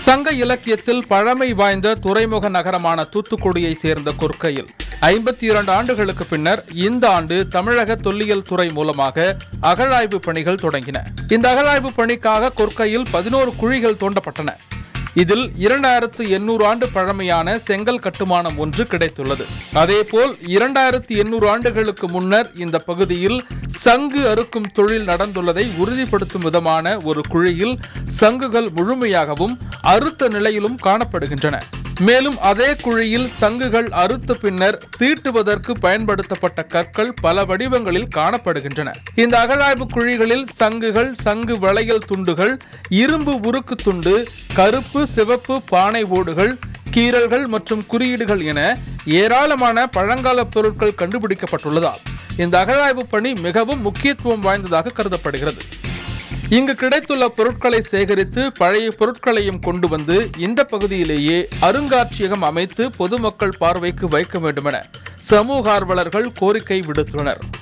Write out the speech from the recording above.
சங்க இலக்கியத்தில் பழமை வாய்ந்த துறைமுக நகரமான தூத்துக்குடியை சேர்ந்த கொற்கையில் ஐம்பத்தி இரண்டு ஆண்டுகளுக்கு பின்னர் இந்த ஆண்டு தமிழக தொல்லியல் துறை மூலமாக அகழாய்வு பணிகள் தொடங்கின இந்த அகழாய்வு பணிக்காக கொற்கையில் பதினோரு குழிகள் தோண்டப்பட்டன இதில் இரண்டாயிரத்து எண்ணூறு ஆண்டு பழமையான செங்கல் கட்டுமானம் ஒன்று கிடைத்துள்ளது அதேபோல் இரண்டாயிரத்து எண்ணூறு ஆண்டுகளுக்கு முன்னர் இந்த பகுதியில் சங்கு அறுக்கும் தொழில் நடந்துள்ளதை உறுதிப்படுத்தும் விதமான ஒரு குழியில் சங்குகள் முழுமையாகவும் அறுத்த நிலையிலும் காணப்படுகின்றன மேலும் அதே குழியில் சங்குகள் அறுத்த பின்னர் தீட்டுவதற்கு பயன்படுத்தப்பட்ட கற்கள் பல வடிவங்களில் காணப்படுகின்றன இந்த அகழாய்வு குழிகளில் சங்குகள் சங்கு வளையல் துண்டுகள் இரும்பு உருக்கு துண்டு கருப்பு சிவப்பு பானை ஓடுகள் கீறல்கள் மற்றும் குறியீடுகள் என ஏராளமான பழங்கால பொருட்கள் கண்டுபிடிக்கப்பட்டுள்ளதால் இந்த அகழாய்வு பணி மிகவும் முக்கியத்துவம் வாய்ந்ததாக கருதப்படுகிறது இங்கு கிடைத்துள்ள பொருட்களை சேகரித்து பழைய பொருட்களையும் கொண்டு வந்து இந்த பகுதியிலேயே அருங்காட்சியகம் அமைத்து பொதுமக்கள் பார்வைக்கு வைக்க வேண்டுமென சமூக ஆர்வலர்கள் கோரிக்கை விடுத்துள்ளனர்